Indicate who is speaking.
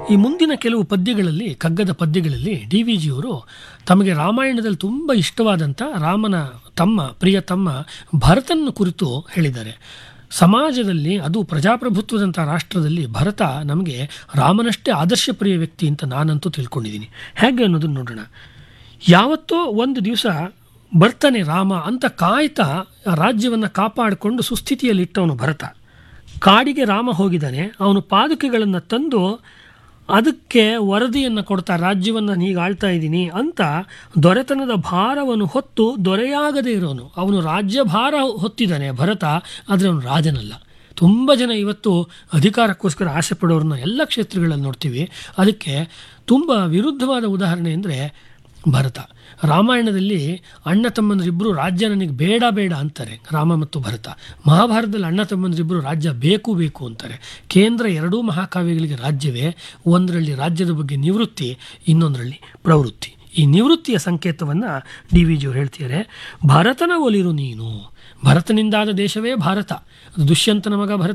Speaker 1: ಈ ಮುಂದಿನ ಕೆಲವು ಪದ್ಯಗಳಲ್ಲಿ ಕಗ್ಗದ ಪದ್ಯಗಳಲ್ಲಿ ಡಿ ವಿ ಜಿಯವರು ತಮಗೆ ರಾಮಾಯಣದಲ್ಲಿ ತುಂಬ ಇಷ್ಟವಾದಂಥ ರಾಮನ ತಮ್ಮ ಪ್ರಿಯ ತಮ್ಮ ಭರತನ ಕುರಿತು ಹೇಳಿದ್ದಾರೆ ಸಮಾಜದಲ್ಲಿ ಅದು ಪ್ರಜಾಪ್ರಭುತ್ವದಂಥ ರಾಷ್ಟ್ರದಲ್ಲಿ ಭರತ ನಮಗೆ ರಾಮನಷ್ಟೇ ಆದರ್ಶಪ್ರಿಯ ವ್ಯಕ್ತಿ ಅಂತ ನಾನಂತೂ ತಿಳ್ಕೊಂಡಿದ್ದೀನಿ ಹೇಗೆ ಅನ್ನೋದನ್ನು ನೋಡೋಣ ಯಾವತ್ತೋ ಒಂದು ದಿವಸ ಬರ್ತಾನೆ ರಾಮ ಅಂತ ಕಾಯ್ತಾ ರಾಜ್ಯವನ್ನು ಕಾಪಾಡಿಕೊಂಡು ಸುಸ್ಥಿತಿಯಲ್ಲಿಟ್ಟವನು ಭರತ ಕಾಡಿಗೆ ರಾಮ ಹೋಗಿದ್ದಾನೆ ಅವನು ಪಾದುಕೆಗಳನ್ನು ತಂದು ಅದಕ್ಕೆ ವರದಿಯನ್ನು ಕೊಡ್ತಾ ರಾಜ್ಯವನ್ನು ಹೀಗೆ ಆಳ್ತಾ ಇದ್ದೀನಿ ಅಂತ ದೊರೆತನದ ಭಾರವನ್ನು ಹೊತ್ತು ದೊರೆಯಾಗದೇ ಇರೋನು ಅವನು ರಾಜ್ಯ ಭಾರ ಹೊತ್ತಿದ್ದಾನೆ ಭರತ ಆದರೆ ಅವನು ರಾಜನಲ್ಲ ತುಂಬ ಜನ ಇವತ್ತು ಅಧಿಕಾರಕ್ಕೋಸ್ಕರ ಆಸೆ ಪಡೋರನ್ನ ಎಲ್ಲ ಕ್ಷೇತ್ರಗಳಲ್ಲಿ ನೋಡ್ತೀವಿ ಅದಕ್ಕೆ ತುಂಬ ವಿರುದ್ಧವಾದ ಉದಾಹರಣೆ ಅಂದರೆ ಭರತ ರಾಮಾಯಣದಲ್ಲಿ ಅಣ್ಣ ತಮ್ಮಂದ್ರಿಬ್ಬರು ರಾಜ್ಯ ನನಗೆ ಬೇಡ ಬೇಡ ಅಂತಾರೆ ರಾಮ ಮತ್ತು ಭರತ ಮಹಾಭಾರತದಲ್ಲಿ ಅಣ್ಣ ತಮ್ಮಂದ್ರಿಬ್ಬರು ರಾಜ್ಯ ಬೇಕು ಬೇಕು ಅಂತಾರೆ ಕೇಂದ್ರ ಎರಡೂ ಮಹಾಕಾವ್ಯಗಳಿಗೆ ರಾಜ್ಯವೇ ಒಂದರಲ್ಲಿ ರಾಜ್ಯದ ಬಗ್ಗೆ ನಿವೃತ್ತಿ ಇನ್ನೊಂದರಲ್ಲಿ ಪ್ರವೃತ್ತಿ ಈ ನಿವೃತ್ತಿಯ ಸಂಕೇತವನ್ನು ಡಿ ವಿ ಜಿಯವರು ಹೇಳ್ತಿದ್ದಾರೆ ಭರತನ ಒಲಿರು ನೀನು ಭರತನಿಂದಾದ ದೇಶವೇ ಭಾರತ ಅದು ದುಷ್ಯಂತನ ಮಗ ಭರತ